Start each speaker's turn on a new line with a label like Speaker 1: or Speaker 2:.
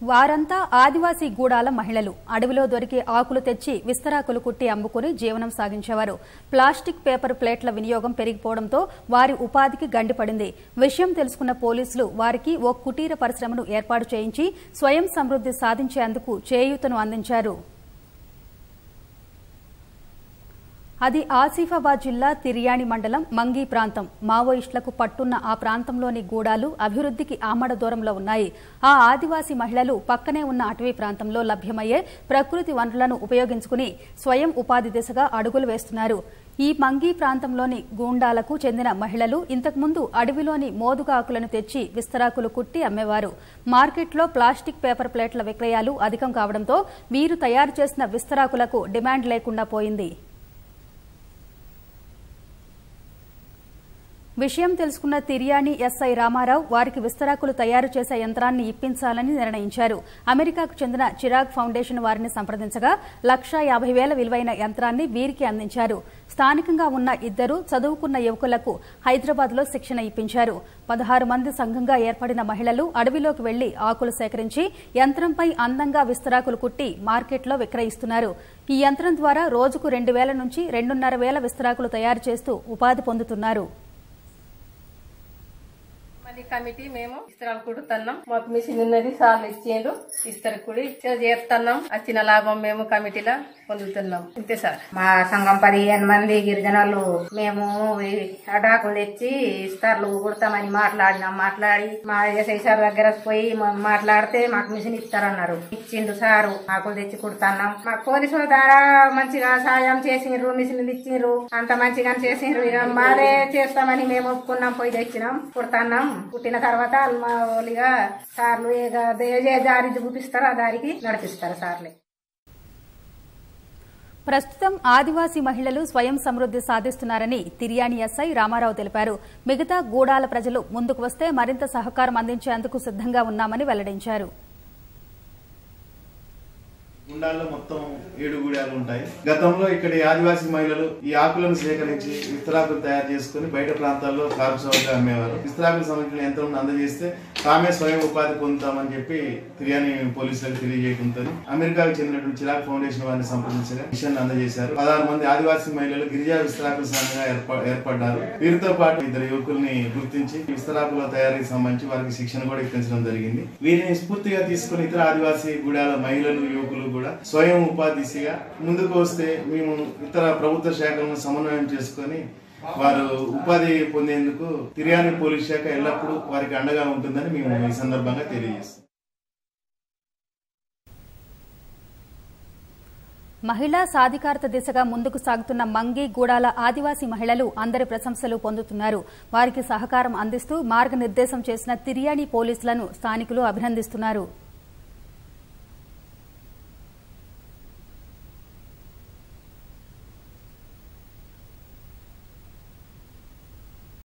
Speaker 1: వారంతా ఆదివాసీ గూడాల మహిళలు అడవిలో దొరికే ఆకులు తెచ్చి విస్తరాకులు కుట్టి అమ్ముకుని జీవనం సాగించేవారు ప్లాస్టిక్ పేపర్ ప్లేట్ల వినియోగం పెరిగిపోవడంతో వారి ఉపాధికి గండిపడింది విషయం తెలుసుకున్న పోలీసులు వారికి ఓ కుటీర పరిశ్రమను ఏర్పాటు చేయించి స్వయం సమృద్ది సాధించేందుకు చేయూతను అందించారు అది ఆసిఫాబాద్ జిల్లా తిర్యాణి మండలం మంగి ప్రాంతం మావోయిస్టులకు పట్టున్న ఆ ప్రాంతంలోని గూడాలు అభివృద్ధికి ఆమడ దూరంలో ఉన్నాయి ఆ ఆదివాసీ మహిళలు పక్కనే ఉన్న అటవీ ప్రాంతంలో లభ్యమయ్యే ప్రకృతి వనరులను ఉపయోగించుకుని స్వయం ఉపాధి దిశగా అడుగులు వేస్తున్నారు ఈ మంగి ప్రాంతంలోని గూండాలకు చెందిన మహిళలు ఇంతకుముందు అడవిలోని మోదుగా ఆకులను తెచ్చి విస్తరాకులు కుట్టి అమ్మేవారు మార్కెట్లో ప్లాస్టిక్ పేపర్ ప్లేట్ల విక్రయాలు అధికం కావడంతో వీరు తయారు చేసిన విస్తరాకులకు డిమాండ్ లేకుండా పోయింది విషయం తెలుసుకున్న తిర్యాని ఎస్ఐ రామారావు వారికి విస్తరాకులు తయారు చేసే యంత్రాన్ని ఇప్పించాలని నిర్ణయించారు అమెరికాకు చెందిన చిరాగ్ ఫౌండేషన్ వారిని సంప్రదించగా లక్షా యాభై వేల విలువైన యంత్రాన్ని వీరికి అందించారు స్థానికంగా ఉన్న ఇద్దరు చదువుకున్న యువకులకు హైదరాబాద్ లో శిక్షణ ఇప్పించారు పదహారు మంది సంఘంగా ఏర్పడిన మహిళలు అడవిలోకి వెళ్లి ఆకులు సేకరించి యంత్రంపై అందంగా విస్తరాకులు కుట్టి మార్కెట్లో విక్రయిస్తున్నారు ఈ యంత్రం ద్వారా రోజుకు రెండు వేల నుంచి రెండున్నర వేల విస్తరాకులు తయారు చేస్తూ ఉపాధి పొందుతున్నారు
Speaker 2: మరి కమిటీ మేము ఇస్తరాలు కుడుతున్నాం మాకు మిషన్ ఉన్నది సార్లు ఇచ్చిండ్రు ఇస్తరు కుడి చేస్తున్నాం వచ్చిన లాభం మేము కమిటీలో పొందుతున్నాం అంతే సార్
Speaker 3: మా సంఘం పదిహేను మంది గిరిజనులు మేము ఈ అడాకులు తెచ్చి ఇస్తార్లు కుడతామని మాట్లాడినాం మాట్లాడి మా ఎస్ఐ సార్ దగ్గర పోయి మా- మాట్లాడితే మాకు మిషన్ ఇస్తారన్నారు ఇచ్చిండు సారు ఆకులు తెచ్చి కుడుతున్నాం మాకు పోలీసుల ద్వారా మంచిగా సాయం చేసిండ్రు మిషన్ ఇచ్చిండ్రు అంత మంచిగా చేసిండ్రు ఇక మాదే చేస్తామని మేము ఒప్పుకున్నాం పోయి తెచ్చినాం కుడుతున్నాం కుట్టిన తర్వాత వాళ్ళు మా వాళ్ళుగా సార్లు ఇక ఏ దారి చూపిస్తారో ఆ దారికి నడిపిస్తారు సార్లే
Speaker 1: ప్రస్తుతం ఆదివాసీ మహిళలు స్వయం సమృద్ది సాధిస్తున్నారని తిర్యాని ఎస్ఐ రామారావు తెలిపారు మిగతా గూడాల ప్రజలు ముందుకు వస్తే మరింత సహకారం అందించేందుకు సిద్దంగా ఉన్నామని వెల్లడించారు
Speaker 4: గుండాల్లో మొత్తం ఏడు గూడాలు ఉంటాయి గతంలో ఇక్కడి ఆదివాసీ మహిళలు ఈ ఆకులను సేకరించి విస్తరాకులు తయారు చేసుకుని బయట ప్రాంతాల్లో కారు చౌకగా అమ్మేవారు విస్తరాకులకు సంబంధించిన యంత్రం అందజేస్తే తామే స్వయం ఉపాధి పొందుతామని చెప్పి తిరియాని పోలీసులకు తెలియజేయడంతో అమెరికాకు చెందినటువంటి చిరాగ్ ఫౌండేషన్ వారిని సంప్రదించగా మిషన్ అందజేశారు పదహారు మంది ఆదివాసీ మహిళలు గిరిజా విస్తరాకుల సంఘంగా ఏర్ప- ఏర్పడ్డారు వీరితో పాటు ఇద్దరు యువకుల్ని గుర్తించి విస్తరాకుల తయారీకి సంబంధించి వారికి శిక్షణ కూడా ఇప్పించడం జరిగింది వీరిని స్ఫూర్తిగా తీసుకుని ఇతర ఆదివాసీ గుడాల మహిళలు యువకులు కూడా స్వయం ఉపాధి దిశగా ముందుకు వస్తే మేము ఇతర ప్రభుత్వ శాఖలను సమన్వయం చేసుకొని వారు ఉపాధి పొందేందుకు తిర్యాని పోలీస్ శాఖ ఎల్లప్పుడూ వారికి అండగా ఉంటుందని మేము ఈ సందర్భంగా తెలియజేస్తాం
Speaker 1: మహిళా సాధికారత దిశగా ముందుకు సాగుతున్న మంగి గూడాల ఆదివాసీ మహిళలు అందరి ప్రశంసలు పొందుతున్నారు వారికి సహకారం అందిస్తూ మార్గనిర్దేశం చేసిన తిర్యాని పోలీసులను స్థానికులు అభినందిస్తున్నారు